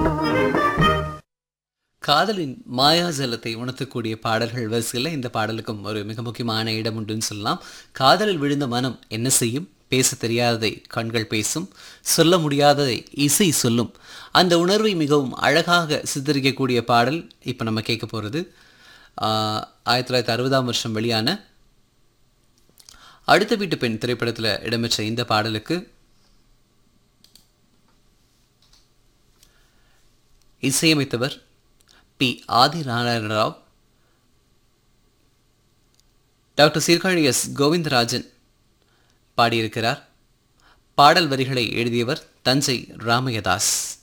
காதலின் மாயாஜலத்தை உணர்த்தக்கூடிய பாடல்கள் வரிசையில் இந்த பாடலுக்கும் ஒரு மிக முக்கியமான இடம் உண்டுன்னு சொல்லலாம் காதலில் விழுந்த மனம் என்ன செய்யும் பேச தெரியாததை கண்கள் பேசும் சொல்ல முடியாததை இசை சொல்லும் அந்த உணர்வை மிகவும் அழகாக சித்தரிக்கக்கூடிய பாடல் இப்போ நம்ம கேட்க போகிறது ஆயிரத்தி தொள்ளாயிரத்தி அறுபதாம் வருஷம் வெளியான அடுத்த வீட்டு பெண் திரைப்படத்தில் இடம்பெற்ற இந்த பாடலுக்கு இசையமைத்தவர் P Adi Narayana Rao doctor Sirkazhi S Govindarajan பாடியிருக்கிறார் பாடல் வரிகளை எழுதியவர் தஞ்சை ராமயதாஸ்